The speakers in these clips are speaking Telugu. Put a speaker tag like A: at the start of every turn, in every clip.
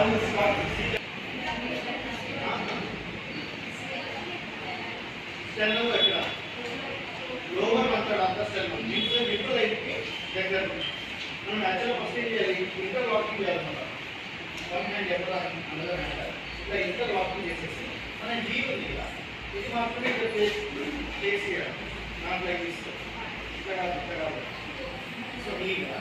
A: డౌన్ స్టాప్ స్టెల్ ఎక్కడ లోవర్ అంటాడు అంత స్టెల్ దీంట్లో మిడ్ లైట్కి దగ్గర మనం యాక్చువల్గా ఫస్ట్ ఏం చేయాలి ఇంటర్ లాకింగ్ చేయాలన్నమాట వన్ హ్యాండ్ ఎక్కడ అందరూ ఇట్లా ఇంటర్ లాకింగ్ చేసేసి మనం జీ ఉంది కదా ఇది మాత్రమే ఇక్కడ ప్లేస్ ప్లేస్ చేయాలి నాకు లైక్ ఇస్తాం ఇట్లా కాదు ఇట్లా కాదు సో నీగా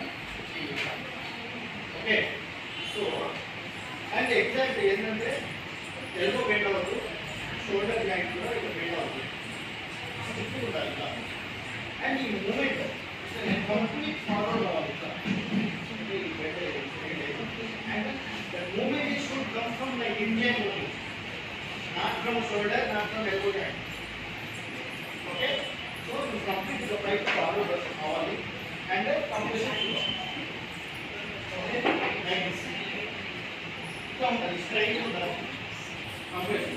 A: ఓకే సో అండ్ ఎగ్జాక్ట్ ఏంటంటే ఎల్బో బెండ్ అవ్వదు షోల్డర్ జాయింట్ కూడా ఇక్కడ బెండ్ అవుతుంది స్టిక్ ఉండాలి ఇలా అండ్ ఈ మూమెంట్ కంప్లీట్ ఫార్వర్డ్ అవ్వాలి ఇట్లా అంటే ఈ bend and the movement it should come from like Indian only not from shoulder not from elbow joint okay so ఈ కంప్లీట్ ద రైట్ ఫార్వర్డ్ అవ్వాలి and completion okay like this ఇంకా ఉంటుంది స్ట్రైట్ ఉండాలి completion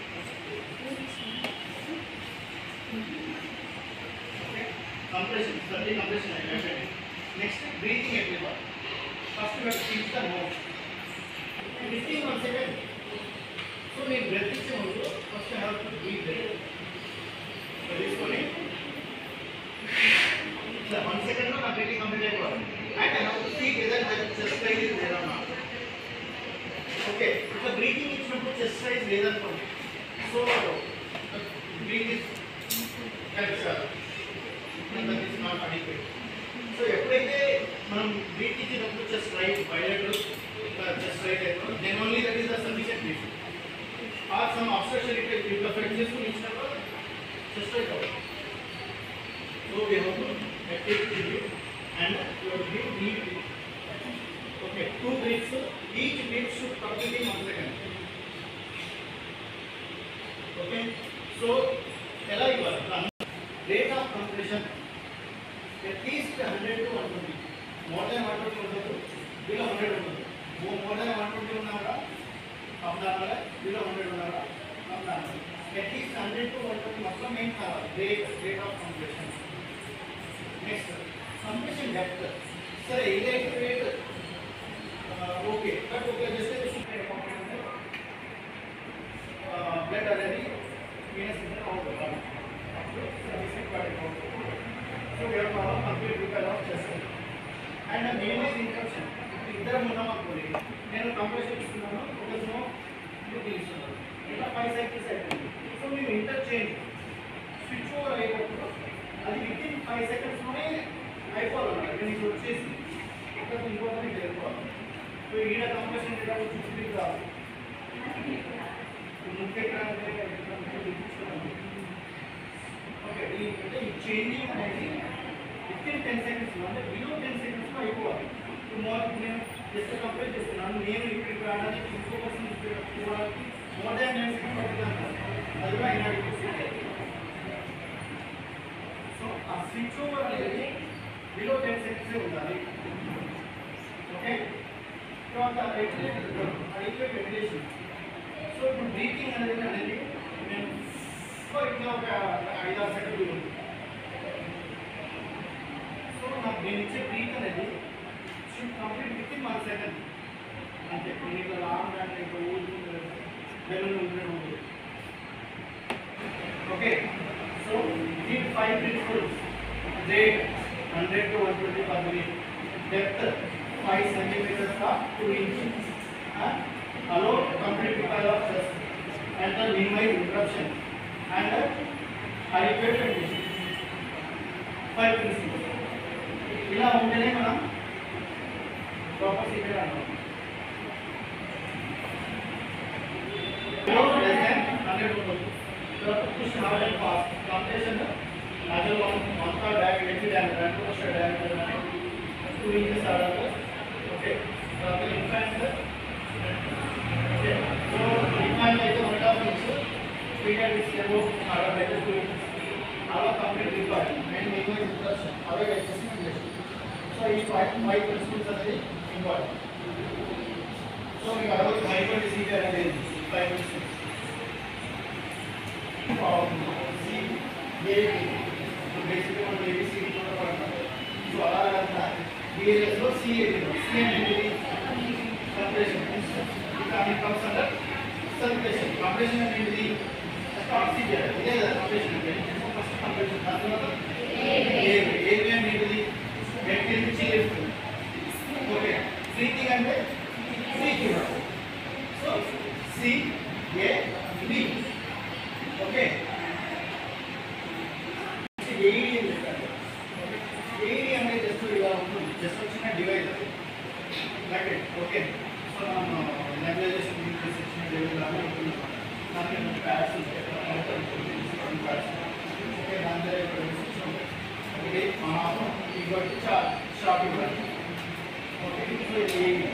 A: compression, certainly compression I mentioned. Next, breathing everyone. First, you have to keep the nose. And breathing one second. So, నేను breath ఇచ్చే ముందు first I have to breathe there. So, తీసుకొని ఇట్లా వన్ సెకండ్ లో నా బ్రీతింగ్ కంప్లీట్ అయిపోవాలి and I have to see whether that chest rise is లేదా ఓకే ఇట్లా బ్రీతింగ్ ఇచ్చినప్పుడు చెస్ట్ రైజ్ లేదనుకోండి so breath is correct that is not adequate. So ఎప్పుడైతే మనం బ్రీత్ ఇచ్చినప్పుడు chest rise bilateral chest rise అయిపోతుంది then only that is the sufficient breath or some obstruction ఇట్లా ఇట్లా ఫెక్ట్ చేసుకుని ఇచ్చినప్పుడు చెస్ట్ రైట్ అవుతుంది so we have to take review and your give neat okay two breaths each breath should complete in one second okay so ఎలా ఇవ్వాలి rate of compression at least 100 to 120 more than 120 ఉండదు below 100 ఉండదు more more than 120 ఉన్నారా up దానాలా below 100 ఉన్నారా up దానాలా at least 100 to 120 మొత్తం ఏం కావాలి rate rate of compression next compression depth సరే ఇదైతే రేట్ ఓకే బట్ ఓకే చేస్తే బ్లడ్ అనేది వీనస్ అవుతుంది so we have to have a complete repair of chest. And a minimize interruption. ఇద్దరం ఉన్నాం అనుకోండి నేను కంప్రెషన్ ఇస్తున్నాను ఒక స్నో ఇస్తున్నాను ఇట్లా ఫైవ్ సైకిల్స్ అయిపోయింది సో మీరు ఇంటర్చేంజ్ స్విచ్ ఓవర్ అయినప్పుడు అది విత్ ఇన్ ఫైవ్ సెకండ్స్లోనే అయిపోవాలి ఇక్కడ నుంచి వచ్చేసి ఇక్కడ ఇంకోటి వెళ్ళిపోవాలి సో ఈడ కంప్రెషన్ చూసి రాదు ముఖ్య ఎక్కడ అంటే ఎక్కడ అంటే చూపిస్తున్నాను ఓకే ఈ అంటే ఈ చేంజింగ్ అనేది విత్ ఇన్ టెన్ సెకండ్స్ అంటే బిలో టెన్ సెకండ్స్లో అయిపోవాలి ఇప్పుడు మార్నింగ్ నేను జస్ట్ కంప్లీట్ చేస్తున్నాను నేను ఇక్కడికి రావడానికి ఇంకో పర్సన్ ఇక్కడ పోవడానికి మోర్ దాన్ టెన్ సెకండ్స్ పడుతుంది అది కూడా అయినా సో ఆ స్విచ్ ఓవర్ అనేది బిలో టెన్ సెకండ్సే ఉండాలి ఓకే తర్వాత అడిక్యులేట్ వెంటిలేషన్ సో ఇప్పుడు బ్రీతింగ్ అనేది అనేది నేను ఫర్ ఇట్లా ఒక ఐదు ఆరు సెకండ్లు ఉంది సో నాకు నేను ఇచ్చే బ్రీత్ అనేది should complete within one second అంతే నేను ఇట్లా లాంగ్ అంటే ఇట్లా ఊరుకుంటే బెలూన్ ఉంటే ఉంది ఓకే సో దీని five principles rate hundred to one twenty per minute depth five centimetres two inches allow complete repair of chest and minimise interruption and adequate condition. Five principles ఇలా ఉంటేనే మనం ప్రాపర్ సీక్రెట్ అంటాం less than 100 ఉంటుంది తర్వాత push hard and fast competition other one one కా బ్యాక్ ఎట్టి డయామీటర్ అంటే పుష్ డయామీటర్ అని టూ ఇంచెస్ ఆడాలి ఓకే తర్వాత ఇన్ఫాంట్ ఓకే సో ఇన్ఫాంట్ అయితే one half inch speed is about order అయితే టూ ఇంచెస్ అలా కంప్లీట్ రికార్డ్ అండ్ మీకు ఇంట్రెస్ట్ అవే వచ్చేసి ఇంగ్లీష్ సో ఈ ఫైవ్ ఫైవ్ ప్రిన్సిపల్స్ అనేది ఇంపార్టెంట్ సో మీకు అడగదు హైపర్ డిసీజర్ అనేది ఫైవ్ ప్రిన్సిపల్స్ సి ఏబి బేసిక్గా మనం ఏబిసిడి కూడా పడతాం సో అలా కాకుండా బిఎస్లో సిఏబి సి అనేది compression it comes under circulation. Compression అంటే ఏంటిది? First oxygen. ఇదే కదా compression అంటే. First compression. దాని తర్వాత air. Air అంటే ఏంటిది? Wet నుంచి air. ఓకే బ్రీతింగ్ అంటే ఫ్రీ కూడా so C A B okay AED అని చెప్పారు ఏఈడి అనేది జస్ట్ ఇలా ఉంటుంది జస్ట్ వచ్చిన డివైస్ అది బ్రాకెట్ ఓకే సో మనం నెబులైజేషన్ ఇచ్చిన డివైస్ లాగా ఉంటుంది దానికి ప్యాడ్స్ ఉంటాయి ప్యాడ్స్ ఓకే దాని దగ్గర ఇక్కడ సిస్టమ్ ఒకటి ఆన్ ఇంకోటి షాప్ ఇవ్వాలి ఓకే సో ఇది ఏఈడి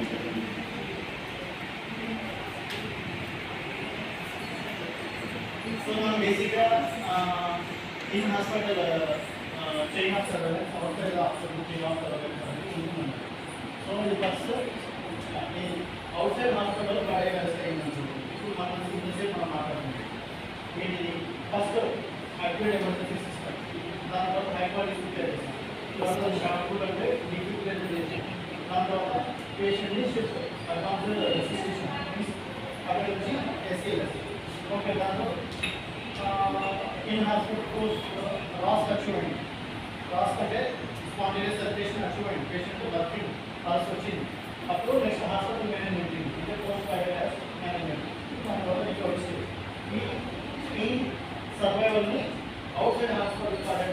A: సో మనం బేసిక్గా in hospital chain of surveillance outside hospital chain of surveillance అనేది ఉంటున్నాం సో ఇది first outside hospital cardiac arrest అయింది ఇప్పుడు మనం ఇంతసేపు మనం మాట్లాడుతుంది ఏంటిది ఫస్ట్ అక్యూట్ ఎమర్జెన్సీ సిస్టమ్ దాని తర్వాత హైపాటిస్ తర్వాత షార్ట్ అంటే డిఫికల్ట్ చేసి దాని తర్వాత పేషెంట్ని షిఫ్ట్ అడ్వాన్స్డ్ సిస్టేషన్ అక్కడ నుంచి ఎస్ఏఎస్ ఓకే దాంట్లో in hospital course ROSC achievement ROSC అంటే spontaneous circulation achievement patient working ROSC వచ్చింది అప్పుడు నెక్స్ట్ హాస్పిటల్ మేనేజ్మెంట్ అంటే పోస్ట్ కార్డియాక్ మేనేజ్మెంట్ దాని వల్ల ఇక్కడ వచ్చింది ఈ ఈ సర్వైవల్ని అవుట్ సైడ్ హాస్పిటల్ కార్డియాక్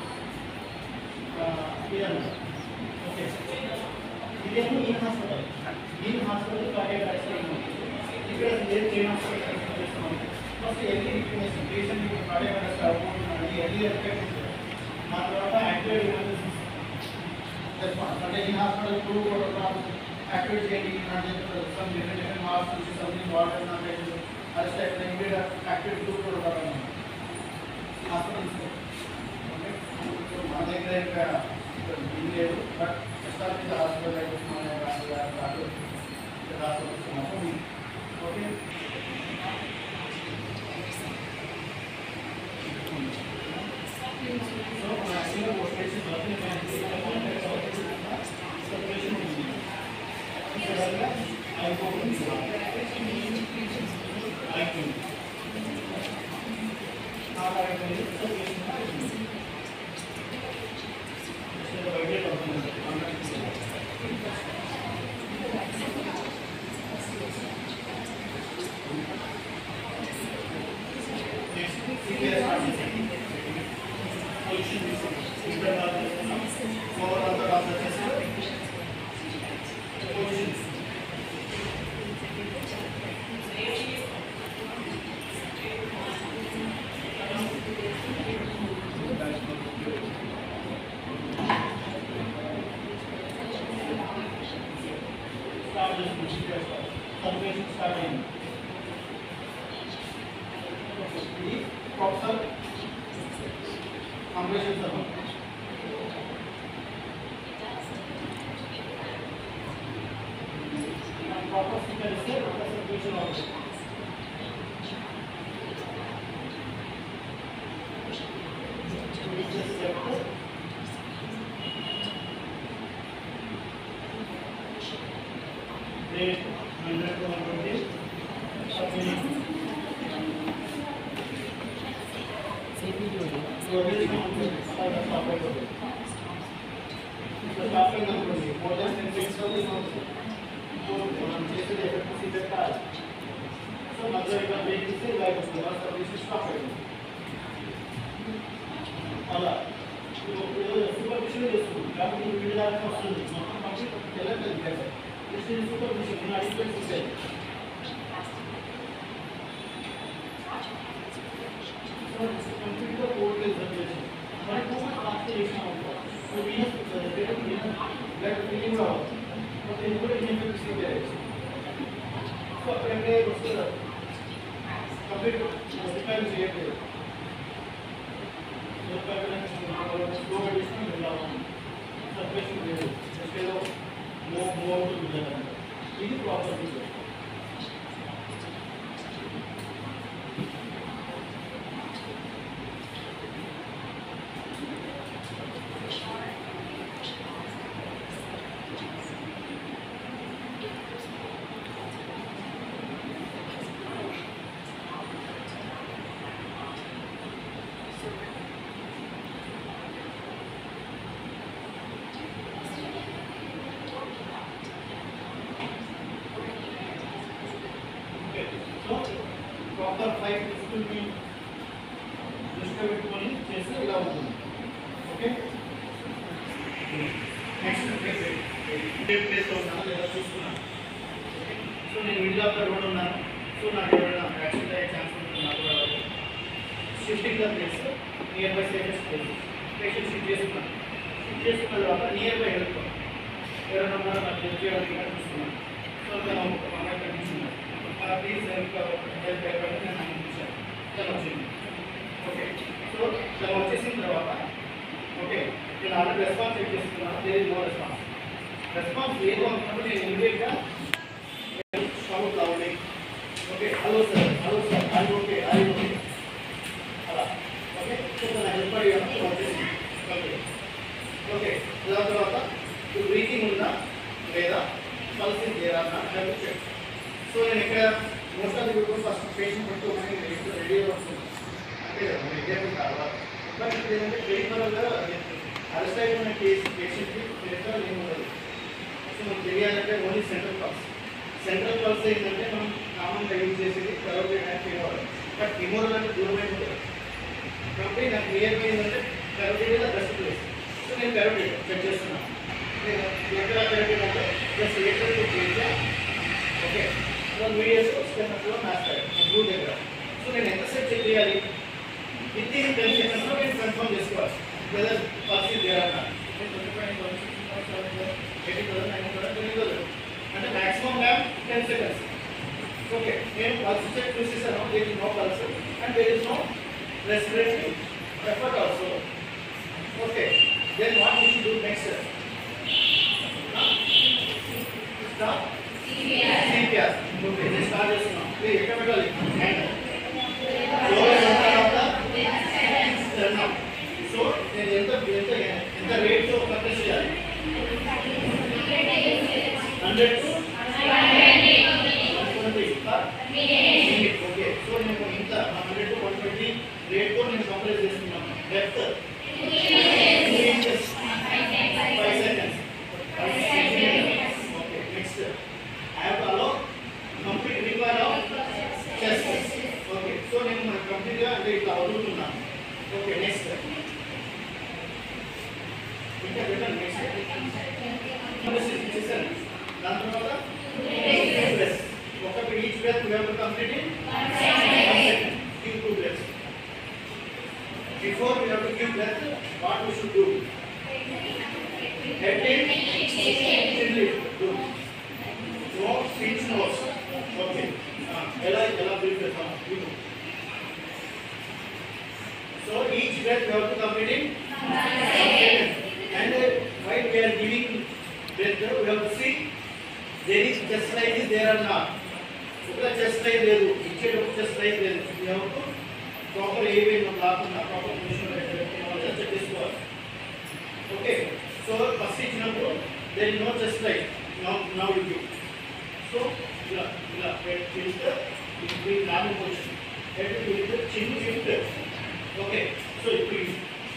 A: ఇదన్నమాట ఓకే ఇదేమో ఈ హాస్పిటల్ ఈ హాస్పిటల్ కార్డియాక్ అరెస్ట్ ఇక్కడ ఏం చేయడం ఫస్ట్ ఎర్లీ ఇన్ఫర్మేషన్ పేషెంట్ ఇప్పుడు కార్డియాక్ అరెస్ట్ అవుతున్నాడు ఎర్లీ ఎఫెక్ట్ ఆ తర్వాత యాక్టివేట్ ఎమర్జెన్సీ రెస్పాన్స్ అంటే ఈ హాస్పిటల్ టూ ప్రోటోకాల్ యాక్టివేట్ చేయండి అంటే సమ్ డిఫరెంట్ డిఫరెంట్ మార్క్స్ నుంచి సంథింగ్ వాటర్ అంటే అరెస్ట్ అయిపోయిన ఇమీడియట్ యాక్టివేట్ టూ ప్రోటోకాల్ అన్నమాట హాస్పిటల్స్ ఓకే సో మన దగ్గర ఇంకా ఇది లేదు బట్ ఎస్టాబ్లిష్ హాస్పిటల్ అయితే మన కాదు హాస్పిటల్స్ మాత్రం ఉంది. ఓకే సో మన యాక్చువల్గా పోస్ట్ సెపరేషన్ ఉంది ఇక్కడ అయిపోతుంది అయిపోయింది ఆ అయిపోయింది సెపరేషన్ బయట స్టార్ట్ చేసుకుంటాం సర్వేషన్ స్టార్ట్ అయింది ఇది professor compression server proper speaker ఇస్తే ప్రొఫెసర్ కూర్చొని అవుతుంది rate hundred to one twenty submit అలా సూపర్విషన్ చేస్తుంది కాబట్టి వీడి దాకా వస్తుంది మొత్తం కంప్లీట్ వెళ్ళట్లేదు ఇక్కడ సూపర్విషన్ అడిగిపోయి ఉంటాయి కంప్లీట్గా కోర్టు ఎగ్జామినేషన్ మరి కోర్టు రాస్తే చేసిన సో వీనస్ బ్లడ్ ఫీలింగ్ కూడా సో ఇది కూడా ఇన్ఫెక్ట్ సీరియస్ సో అక్కడంటే వస్తుంది కంప్లీట్ రిపేర్ చేయట్లేదు స్లోగా తీసుకుని వెళ్ళాము సర్వేషన్ లేదు జస్ట్ ఏదో మో మోర్ ఇది ప్రాపర్ ఆఫ్టర్ ఫైవ్ ఫిఫ్టీన్ దృష్టిలో పెట్టుకొని చేస్తే ఇలా ఉంటుంది ఓకే నెక్స్ట్ ప్లేస్లో ఉన్నాను లేదా చూస్తున్నాను సో నేను మిడిల్ ఆఫ్ ద రోడ్ ఉన్నాను సో నాకు ఎవరైనా యాక్సిడెంట్ అయ్యే ఛాన్స్ ఉంటుంది నాకు కూడా shifting the place near by safest place patient shift చేసుకున్నాను షిఫ్ట్ చేసుకున్న తర్వాత నియర్ బై హెల్ప్ ఎవరైనా ఉన్నారో నాకు హెల్ప్ చేయడానికి ఇక్కడ చూస్తున్నాను సో తను ఒక అమ్మాయి కనిపిస్తున్నారు ప్లీజ్ హెల్ప్ హెల్ప్ అయిపోయి నేను అనిపించాను తను వచ్చింది ఓకే సో తను వచ్చేసిన తర్వాత ఓకే నేను ఆల్రెడీ రెస్పాన్స్ చెక్ చేస్తున్నాను there is no response response లేదు అనుకున్నప్పుడు నేను ఇమీడియట్గా shout loudly okay hello sir hello sir I okay I okay అలా ఓకే సో తన హెల్ప్ అడిగాను వచ్చేసి ఓకే ఓకే దాని తర్వాత బ్రీతింగ్ ఉందా లేదా పల్స్ లేదా హెల్ప్ చెక్ సో నేను ఇక్కడ most of the people first patient పెట్టుకోమని రెడీ అవుతుంది అంటే ఎగ్జాంపుల్ తర్వాత బట్ ఇప్పుడు ఏంటంటే క్లినికల్గా అరెస్ట్ అయిపోయిన కేసు పేషెంట్కి క్లినికల్ ఏమి ఉండదు సో మనకు తెలియాలంటే only central pulse central pulse ఏంటంటే మనం కామన్గా యూజ్ చేసేది carotid and femoral but femoral అంటే దూరమే ఉంటుంది కాబట్టి నాకు క్లియర్ ఏంటంటే కరోడ్ బెస్ట్ ప్లేస్ సో నేను కరోడ్ చెక్ చేస్తున్నాను నేను ఎక్కడ కరోడ్ అంటే జస్ట్ ఎక్కడ చేసా ఓకే సో మీడియాస్ స్టెన్నర్లో మాస్టర్ బ్లూ దగ్గర సో నేను ఎంతసేపు చెక్ చేయాలి విత్ ఇన్ టెన్ సెకండ్స్లో నేను కన్ఫర్మ్ చేసుకోవాలి వెదర్ పల్స్ దేర్ అన్న eighty thousand nine thousand twenty thousand అంటే మాక్సిమం ల్యాబ్ టెన్ సెకండ్స్ ఓకే నేను పల్స్ చెక్ చూసేసాను there is no pulse and there is no respiratory effort also okay then what you should do next stop CPR okay నేను స్టార్ట్ చేస్తున్నాం మీరు ఎక్కడ పెట్టాలి హ్యాండ్ సో నేను ఎంత ఎంత ఎంత రేట్తో పర్చేస్ చేయాలి హండ్రెడ్ టు ఓకే సో నేను ఇంత హండ్రెడ్ టు వన్ ట్వంటీ రేట్తో నేను కంప్లీట్ చేస్తున్నాను depth five seconds okay next I have to allow complete require of chest okay so నేను మన కంప్లీట్గా అంటే ఇట్లా వదులుతున్నాను ఓకే నెక్స్ట్ ఇంకా పెట్టండి నెక్స్ట్ చేశాను దాని తర్వాత బ్రెస్ ఒక each breath we have to complete in give two breaths before we have to give breath what we should do head in chin lift do no pinch nose okay ఎలా ఎలా బ్రీత్ చేస్తాం you so each breath we have to complete in and uh, while we are giving breath we have to see there is chest line is there or not ఒక చెస్ట్ లైన్ లేదు ఇచ్చేటప్పుడు చెస్ట్ లైన్ లేదు we have to proper a way కాకుండా ప్రాపర్ పొజిషన్ చెక్ చేసుకోవాలి ఓకే సో ఫస్ట్ ఇచ్చినప్పుడు there is no chest line now now you give so ఇలా ఇలా head tilt it will be normal position head tilt chin tilt okay so ఇప్పుడు ఇది.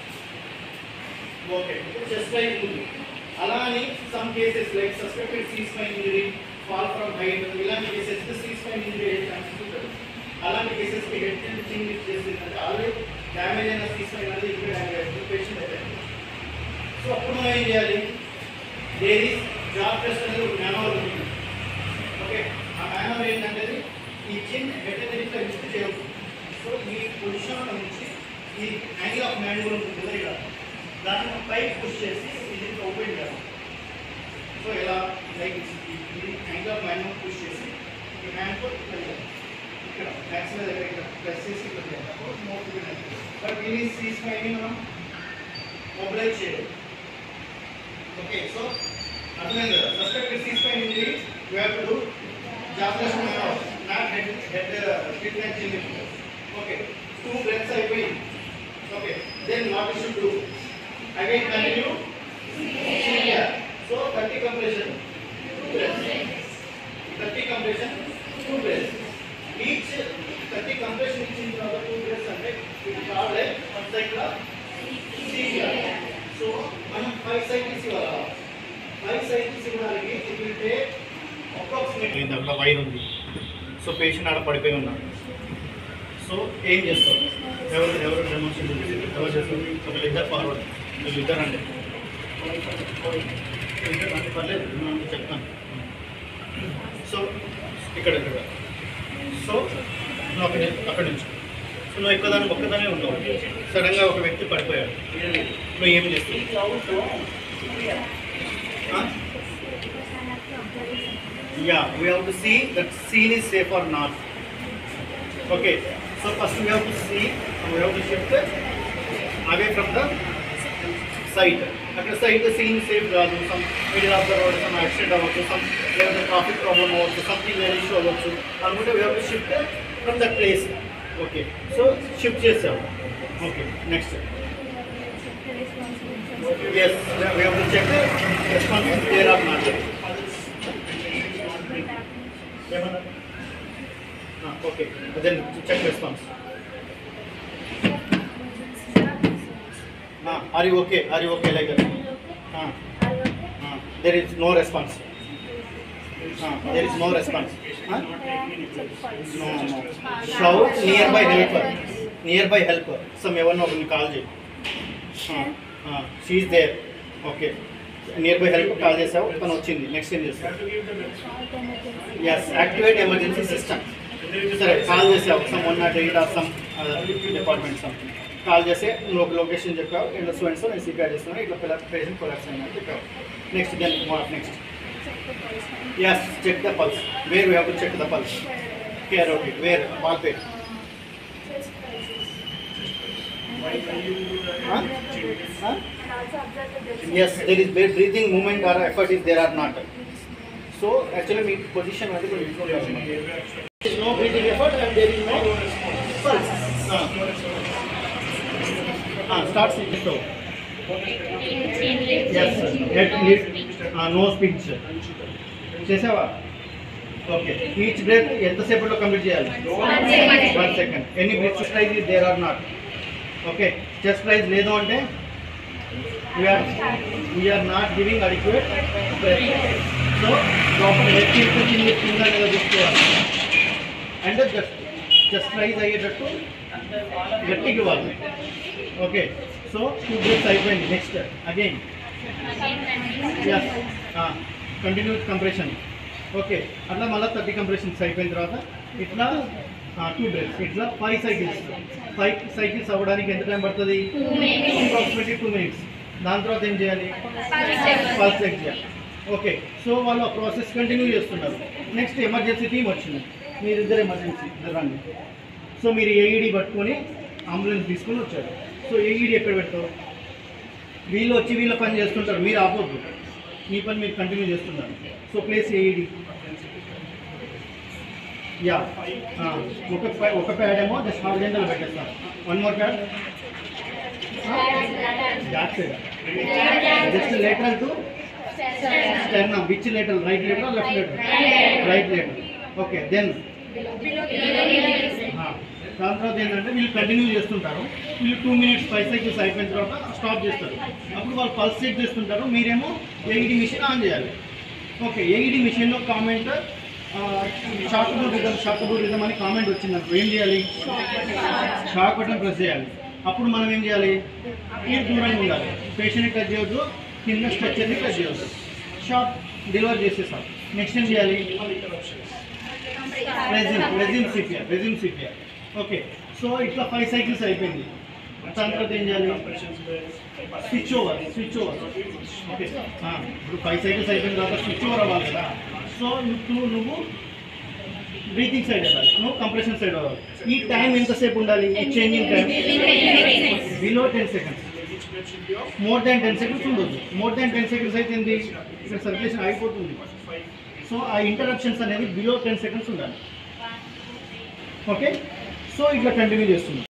A: ఓకే ఇప్పుడు చెస్ట్ లైన్ ఉంది అలా అని some cases like suspected C spine injury fall from height ఇలాంటి కేసెస్ సీ స్పైన్ ఇంజరీ అయ్యే ఛాన్సెస్ ఉంటుంది అలాంటి కేసెస్ కి హెడ్ అండ్ చిన్ లిఫ్ట్ చేసిందంటే ఆల్రెడీ డ్యామేజ్ అయిన సీ స్పైన్ అనేది ఇక్కడ డ్యామేజ్ అయింది పేషెంట్ అయిపోయింది సో అప్పుడు మనం ఏం చేయాలి దేర్ ఈస్ జాబ్ టెస్ట్ అనేది ఒక మ్యానువల్ ఉంటుంది ఓకే ఆ మ్యానువల్ ఏంటంటే ఈ చిన్ హెడ్ అనేది ఇట్లా లిఫ్ట్ చేయవచ్చు సో ఈ పొజిషన్ నుంచి ఈ యాంగిల్ ఆఫ్ మ్యాన్యువల్ ఉంటుంది కదా ఇక్కడ దాన్ని మనం పైకి పుష్ చేసి ఇది ఓపెన్ చేయాలి సో ఇలా లైక్ ఇది యాంగిల్ ఆఫ్ మ్యాన్యువల్ పుష్ చేసి ఈ హ్యాండ్ తో ఇక్కడ చేయాలి. ఇక్కడ మ్యాక్సిమం దగ్గర ఇక్కడ ప్రెస్ చేసి ఇక్కడ చేయాలి అప్పుడు మోర్ బట్ దీని సీస్ పైన మనం మొబిలైజ్ చేయాలి ఓకే సో అర్థమైంది కదా suspected C spine injury you have to do jobless not head head treatment చేయండి ఓకే టూ బ్రెత్స్ అయిపోయింది okay then what you should do again continue so thirty compression two breaths thirty compression two breaths each thirty compression ఇచ్చిన తర్వాత టూ బ్రెత్స్ అంటే ఇది కావాలి వన్ సైకిల్ సో మనం ఫైవ్ సైకిల్స్ ఇవ్వాలి ఫైవ్ సైకిల్స్ ఇవ్వడానికి ఇట్ విల్ టేక్ అప్రాక్సిమేట్లీ దాంట్లో వైర్ ఉంది సో పేషెంట్ ఆడ పడిపోయి ఉన్నాడు సో ఏం చేస్తావు ఎవరు ఎవరు డెమోన్స్ట్రేషన్ చేస్తారు ఎవరు చేస్తారు ఒకళ్ళు ఇద్దరు ఫార్వర్డ్ వీళ్ళు ఇద్దరు అండి ఇద్దరు అంటే పర్లేదు నేను చెప్తాను సో ఇక్కడ ఇక్కడ సో నువ్వు అక్కడి అక్కడి నుంచి సో నువ్వు ఎక్కువదాన్ని ఒక్కదానే ఉంటావు సడన్గా ఒక వ్యక్తి పడిపోయాడు నువ్వు ఏం చేస్తావు yeah we have to see that scene is safe or not okay so first we have to see we have to shift away from the site అక్కడ సైట్ సీన్ సేఫ్ కాదు some middle of the road some accident అవ్వచ్చు సమ్ లేదా ట్రాఫిక్ ప్రాబ్లమ్ అవ్వచ్చు సంథింగ్ వేరే ఇష్యూ అవ్వచ్చు అనుకుంటే we have to shift from that place okay so shift చేసావు okay next yes we have to check response clear off not ఏమన్నా okay then check response are you okay are you okay like there is no response there is no response no no shout nearby helper nearby helper some ఎవరినో ఒకరిని కాల్ చేయి she there okay nearby help call చేసావు తను వచ్చింది నెక్స్ట్ ఏం చేస్తావు ఎస్ యాక్టివేట్ ఎమర్జెన్సీ సిస్టమ్ సరే కాల్ చేసావు some one naught eight or some department something call చేసి నువ్వు ఒక లొకేషన్ చెప్పావు ఇట్లా స్టూడెంట్స్ నేను సిపిఆర్ చేస్తున్నాను ఇట్లా పిల్లల పేషెంట్ కొలాక్స్ అయినా చెప్పావు next then next yes check the pulse where we have to check the pulse carotid where palpate yes there is breath- breathing movement or effort is there or not so actually మీ పొజిషన్ అది కూడా ఇంట్లో there is no breathing effort and there is no pulse ah ah start sitting so yes sir head lift ah no speech చేసావా ఓకే ఈచ్ బ్రెత్ ఎంతసేపట్లో కంప్లీట్ చేయాలి one second any breath rise is there or not okay chest rise లేదు అంటే we are we are not giving adequate so లోపల వ్యక్తి కింద కింద మీద చూసుకోవాలి అండ్ జస్ట్ జస్ట్ ప్రైజ్ అయ్యేటట్టు గట్టికి ఇవ్వాలి ఓకే సో టూ బ్రేక్స్ అయిపోయింది next again yes continues compression okay అట్లా మళ్ళీ థర్టీ కంప్రెషన్స్ అయిపోయిన తర్వాత ఇట్లా టూ బ్రేక్స్ ఇట్లా ఫైవ్ సైకిల్స్ ఫైవ్ సైకిల్స్ అవ్వడానికి ఎంత టైం పడుతుంది అప్రాక్సిమేట్లీ టూ మినిట్స్ దాని తర్వాత ఏం చేయాలి పల్స్ చెక్ చేయాలి ఓకే సో వాళ్ళు ఆ ప్రాసెస్ కంటిన్యూ చేస్తున్నారు నెక్స్ట్ ఎమర్జెన్సీ టీం వచ్చింది మీరిద్దరు ఎమర్జెన్సీ ఇద్దరు రండి సో మీరు ఏఈడి పట్టుకొని అంబులెన్స్ తీసుకొని వచ్చారు సో ఏఈడి ఎక్కడ పెడతారు వీళ్ళు వచ్చి వీళ్ళ పని చేస్తుంటారు మీరు ఆపొద్దు మీ పని మీరు కంటిన్యూ చేస్తున్నారు సో ప్లేస్ ఏఈడి యా ఒక ప్యా- ఒక ప్యాడ్ ఏమో జస్ట్ హార్జెంటల్ పెట్టేస్తాం one more pad back side just lateral to sternum which lateral right lateral left lateral right lateral okay then దాని తర్వాత ఏంటంటే వీళ్ళు కంటిన్యూ చేస్తుంటారు వీళ్ళు టూ మినిట్స్ ఫైవ్ సైకిల్స్ అయిపోయిన తర్వాత స్టాప్ చేస్తారు అప్పుడు వాళ్ళు పల్స్ చెక్ చేస్తుంటారు మీరేమో ఏఈడి మిషన్ ఆన్ చేయాలి ఓకే ఏఈడి మిషన్లో comment shockable rhythm shockable rhythm అని కామెంట్ వచ్చింది అప్పుడు ఏం చేయాలి షాక్ బటన్ ప్రెస్ చేయాలి అప్పుడు మనం ఏం చేయాలి మీరు దూరంగా ఉండాలి పేషెంట్ని టచ్ చేయొద్దు కింద స్ట్రక్చర్ని టచ్ చేయొద్దు షాక్ డెలివర్ చేసేసాం నెక్స్ట్ ఏం చేయాలి resume resume CPR resume CPR okay so ఇట్లా ఫైవ్ సైకిల్స్ అయిపోయింది దాని తర్వాత ఏం చేయాలి switch over switch over okay ఇప్పుడు ఫైవ్ సైకిల్స్ అయిపోయిన తర్వాత స్విచ్ ఓవర్ అవ్వాలి కదా సో నువ్వు నువ్వు బ్రీతింగ్ సైడ్ వెళ్ళాలి నువ్వు కంప్రెషన్ సైడ్ అవ్వాలి ఈ టైం ఎంతసేపు ఉండాలి ఈ changing time below ten seconds more than ten seconds ఉండొద్దు మోర్ దాన్ టెన్ సెకండ్స్ అయితే ఏంది ఇక్కడ సర్క్యులేషన్ అయిపోతుంది సో ఆ ఇంటరప్షన్స్ అనేది బిలో టెన్ సెకండ్స్ ఉండాలి ఓకే సో ఇట్లా కంటిన్యూ చేస్తున్నాం